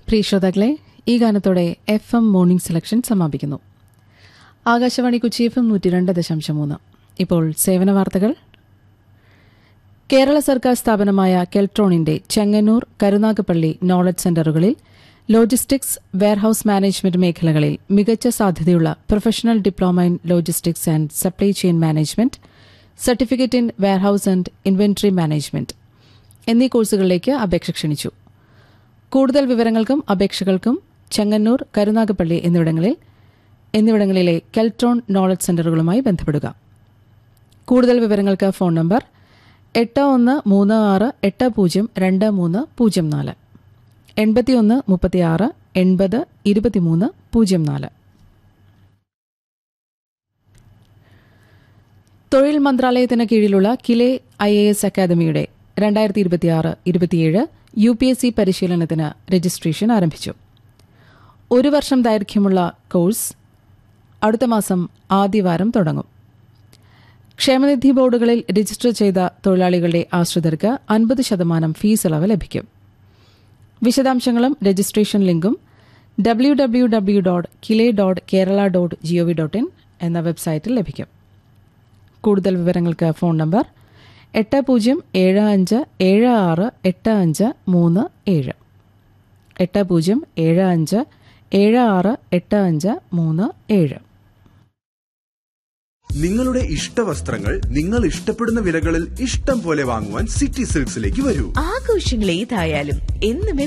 പ്രിയ ശ്രോതാക്കളെ ഈ ഗാനത്തോടെ എഫ് എം മോർണിംഗ് സെലക്ഷൻ സമാപിക്കുന്നു ആകാശവാണി കൊച്ചി എഫ് എം നൂറ്റി രണ്ട് ദശാംശം മൂന്ന് ഇപ്പോൾ സേവന വാർത്തകൾ കേരള സർക്കാർ സ്ഥാപനമായ കെൽട്രോണിന്റെ ചെങ്ങന്നൂർ കരുനാഗപ്പള്ളി നോളജ് സെന്ററുകളിൽ ലോജിസ്റ്റിക്സ് വെയർഹൌസ് മാനേജ്മെന്റ് മേഖലകളിൽ മികച്ച സാധ്യതയുള്ള professional diploma in logistics and supply chain management certificate in warehouse and inventory management എന്നീ കോഴ്സുകളിലേക്ക് അപേക്ഷ ക്ഷണിച്ചു കൂടുതൽ വിവരങ്ങൾക്കും അപേക്ഷകൾക്കും ചെങ്ങന്നൂർ കരുനാഗപ്പള്ളി എന്നിവിടങ്ങളിൽ എന്നിവിടങ്ങളിലെ കെൽട്രോൺ നോളജ് സെന്ററുകളുമായി ബന്ധപ്പെടുക കൂടുതൽ വിവരങ്ങൾക്ക് ഫോൺ നമ്പർ എട്ട് ഒന്ന് മൂന്ന് ആറ് എട്ട് പൂജ്യം രണ്ട് മൂന്ന് പൂജ്യം നാല് എൺപത്തിയൊന്ന് മുപ്പത്തിയാറ് എൺപത് ഇരുപത്തിമൂന്ന് പൂജ്യം നാല് തൊഴിൽ മന്ത്രാലയത്തിന് കീഴിലുള്ള കിലെ ഐ എ എസ് അക്കാദമിയുടെ രണ്ടായിരത്തി ഇരുപത്തിയാറ് ഇരുപത്തിയേഴ് യു പി എസ് സി പരിശീലനത്തിന് രജിസ്ട്രേഷൻ ആരംഭിച്ചു ഒരു വർഷം ദൈർഘ്യമുള്ള കോഴ്സ് അടുത്ത മാസം ആദ്യവാരം തുടങ്ങും ക്ഷേമനിധി ബോർഡുകളിൽ രജിസ്റ്റർ ചെയ്ത തൊഴിലാളികളുടെ ആശ്രിതർക്ക് അൻപത് ശതമാനം ഫീസ് ഇളവ് ലഭിക്കും വിശദാംശങ്ങളും രജിസ്ട്രേഷൻ ലിങ്കും W W W dot KILE dot Kerala dot G O V dot in എന്ന വെബ്സൈറ്റിൽ ലഭിക്കും കൂടുതൽ വിവരങ്ങൾക്ക് ഫോൺ നമ്പർ എട്ട് പൂജ്യം ഏഴ് അഞ്ച് ഏഴ് ആറ് എട്ട് അഞ്ച് മൂന്ന് ഏഴ് എട്ട് പൂജ്യം ഏഴ് അഞ്ച് ഏഴ് ആറ് എട്ട് അഞ്ച് മൂന്ന് ഏഴ് നിങ്ങളുടെ ഇഷ്ട വസ്ത്രങ്ങൾ നിങ്ങൾ ഇഷ്ടപ്പെടുന്ന വിലകളിൽ ഇഷ്ടം പോലെ വാങ്ങുവാൻ സിറ്റി സിൽക്സിലേക്ക് വരൂ ആഘോഷങ്ങൾ ഏതായാലും എന്നും